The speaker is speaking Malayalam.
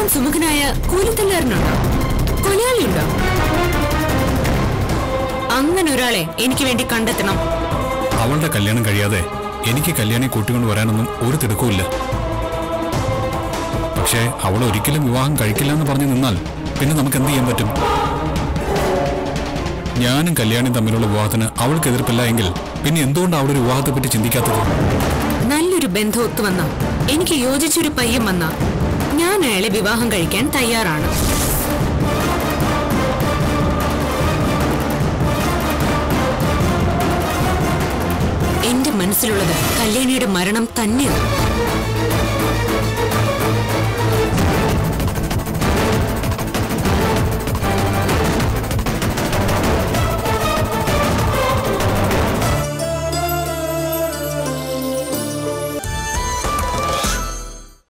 കാണാൻ സുമുഖനായ കൂലിത്തല്ലാരനുണ്ടോ കൊലയാളിയുണ്ടോ അങ്ങനെ ഒരാളെ എനിക്ക് വേണ്ടി കണ്ടെത്തണം അവളുടെ കല്യാണം കഴിയാതെ എനിക്ക് കല്യാണി കൂട്ടിക്കൊണ്ട് വരാനൊന്നും ഒരു തിടുക്കവുമില്ല പക്ഷേ അവൾ ഒരിക്കലും വിവാഹം കഴിക്കില്ല എന്ന് പറഞ്ഞു നിന്നാൽ പിന്നെ നമുക്ക് എന്ത് ചെയ്യാൻ പറ്റും ഞാനും കല്യാണിയും തമ്മിലുള്ള വിവാഹത്തിന് അവൾക്ക് എതിർപ്പില്ല എങ്കിൽ പിന്നെ എന്തുകൊണ്ട് അവളൊരു വിവാഹത്തെ പറ്റി ചിന്തിക്കാത്തത് നല്ലൊരു ബന്ധം ഒത്തു വന്ന എനിക്ക് യോജിച്ചൊരു പയ്യൻ വന്ന ഞാൻ അയാളെ വിവാഹം കഴിക്കാൻ തയ്യാറാണ് എന്റെ മനസ്സിലുള്ളത് കല്യാണിയുടെ മരണം തന്നെയാണ്